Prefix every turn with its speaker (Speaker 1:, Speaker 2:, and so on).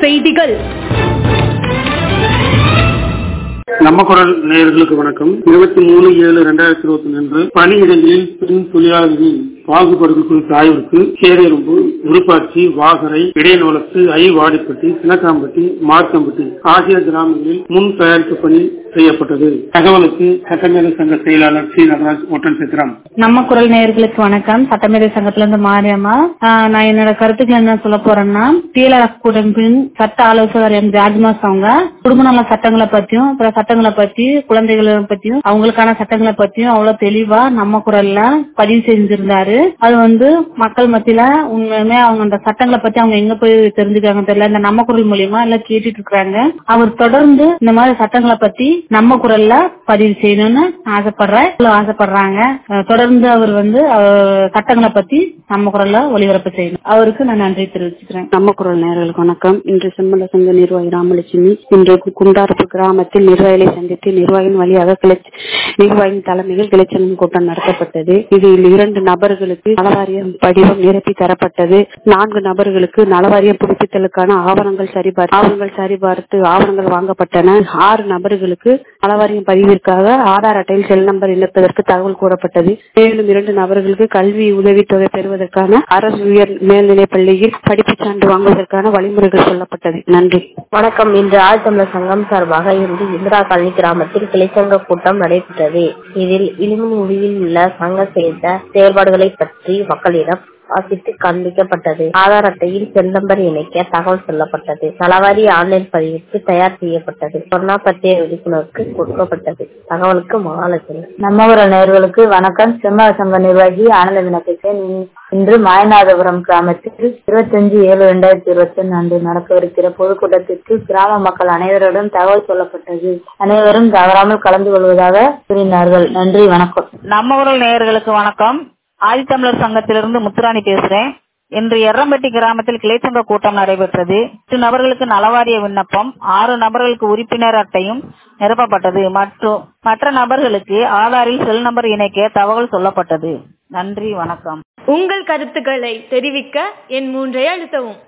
Speaker 1: செய்திகள்
Speaker 2: நம்ம குரல் நேயர்களுக்கு வணக்கம் இருபத்தி மூணு ஏழு ரெண்டாயிரத்தி இருபத்தி ஒன்று அன்று பணியிடங்களில் பெண் தொழிலாளர்களின் பாகுபாடுகள் குறித்த ஆய்விற்கு சேரியரும்பு விருப்பாட்சி வாகரை இடையநோலத்து ஐ வாடிப்பட்டி சினக்காம்பட்டி மார்க்கம்பட்டி ஆகிய கிராமங்களில் முன் தயாரிப்பு பணி செய்யப்பட்டது தகவலுக்கு சட்டமேதை சங்க செயலாளர் சி நடராஜ் ஒட்டன் சித்திரம்
Speaker 3: நம்ம குரல் நேயர்களுக்கு வணக்கம் சட்டமேதை சங்கத்துல இருந்து மாரியம்மா ஆஹ் நான் என்னோட கருத்துக்கள் என்ன சொல்ல போறேன்னா டிஎல்ஆர் கூட்டமைப்பின் சட்ட ஆலோசகர் எம் ஜார்ஜ்மாஸ் அவங்க குடும்ப நல சட்டங்களை பத்தியும் அப்புறம் சட்டங்களை பத்தி குழந்தைகளை பத்தியும் அவங்களுக்கான சட்டங்களை பத்தியும் அவ்வளவு தெளிவா நம்ம குரல்ல பதிவு செஞ்சிருந்தாரு அது வந்து மக்கள் மத்தியில உண்மையுமே அவங்க அந்த சட்டங்களை பத்தி அவங்க எங்க போய் தெரிஞ்சுக்காங்க தெரியல இந்த நம்ம குரல் மூலியமா எல்லாம் கேட்டுட்டு இருக்காங்க அவர் தொடர்ந்து இந்த மாதிரி சட்டங்களை பத்தி நம்ம குரல்ல பதிவு செய்யணும்னு ஆசைப்படுறேன் இவ்வளவு ஆசைப்படுறாங்க அஹ் தொடர்ந்து அவர் வந்து அஹ், சட்டங்களை பத்தி நம்ம குரல்ல ஒளிபரப்பு செய்யணும் அவருக்கு நான் நன்றி தெரிவிச்சுக்கிறேன்
Speaker 4: நம்ம குரல் நேயர்களுக்கு வணக்கம் இன்று செம்மல சங்க நிர்வாகி ராமலட்சுமி இன்று குண்டாரப்பு கிராமத்தில் நிர்வாகிகளை சந்தித்து நிர்வாகியின் வழியாக கிளை நிர்வாகியின் தலைமையில் கிளைச்சலும் கூட்டம் நடத்தப்பட்டது இதில் இரண்டு நபர்களுக்கு நலவாரிய படிவம் நிரப்பி தரப்பட்டது நான்கு நபர்களுக்கு நலவாரிய புதுப்பித்தலுக்கான ஆவணங்கள் சரிபார்த்து ஆவணங்கள் சரிபார்த்து ஆவணங்கள் வாங்கப்பட்டன ஆறு நபர்களுக்கு நலவாரியம் பதிவிற்காக ஆதார் அட்டையில் செல் நம்பர் இணைப்பதற்கு தகவல் கூறப்பட்டது மேலும் இரண்டு நபர்களுக்கு கல்வி உதவித்தொகை பெறுவதற்கான அரசு உயர் மேல்நிலைப் பள்ளியில் படிப்புச் சான்று வாங்குவதற்கான வழிமுறைகள் சொல்லப்பட்டது நன்றி
Speaker 5: வணக்கம் இன்று ஆழ்தமிழர் சங்கம் சார்பாக இன்று இந்திரா காலனி கிராமத்தில் கிளைச்சங்க கூட்டம் நடைபெற்றது இதில் இளிமின் முடிவில் உள்ள சங்க செய்த செயல்பாடுகளை பற்றி மக்களிடம் வாசித்து காண்பிக்கப்பட்டது ஆதார் அட்டையில் செல் நம்பர் இணைக்க தகவல் சொல்லப்பட்டது நலவாரி ஆன்லைன் பதிவுக்கு தயார் செய்யப்பட்டது கொரோனா பற்றிய விழிப்புணர்வுக்கு கொடுக்கப்பட்டது தகவலுக்கு மகாலட்சுமி
Speaker 3: நம்ம குரல் நேயர்களுக்கு வணக்கம் செம்மல சங்க நிர்வாகி ஆனந்த வினப்பேசன் இன்று மாயநாதபுரம் கிராமத்தில் இருபத்தஞ்சு ஏழு இரண்டாயிரத்தி இருபத்தி ஒன்று அன்று நடக்கவிருக்கிற பொதுக்கூட்டத்திற்கு கிராம மக்கள் அனைவரிடம் தகவல் சொல்லப்பட்டது அனைவரும் தவறாமல் கலந்து கொள்வதாக கூறினார்கள் நன்றி வணக்கம்
Speaker 6: நம்ம ஊரல் நேயர்களுக்கு வணக்கம் ஆதித்தமிழர் சங்கத்திலிருந்து முத்துராணி பேசுறேன் இன்று எர்ரம்பட்டி கிராமத்தில் கிளைச்சங்க கூட்டம் நடைபெற்றது எட்டு நபர்களுக்கு நலவாரிய விண்ணப்பம் ஆறு நபர்களுக்கு உறுப்பினர் அட்டையும் நிரப்பப்பட்டது மற்றும் மற்ற நபர்களுக்கு ஆதாரில் செல் நம்பர் இணைக்க தகவல் சொல்லப்பட்டது நன்றி வணக்கம்
Speaker 1: உங்கள் கருத்துக்களை தெரிவிக்க என் மூன்றை அழுத்தவும்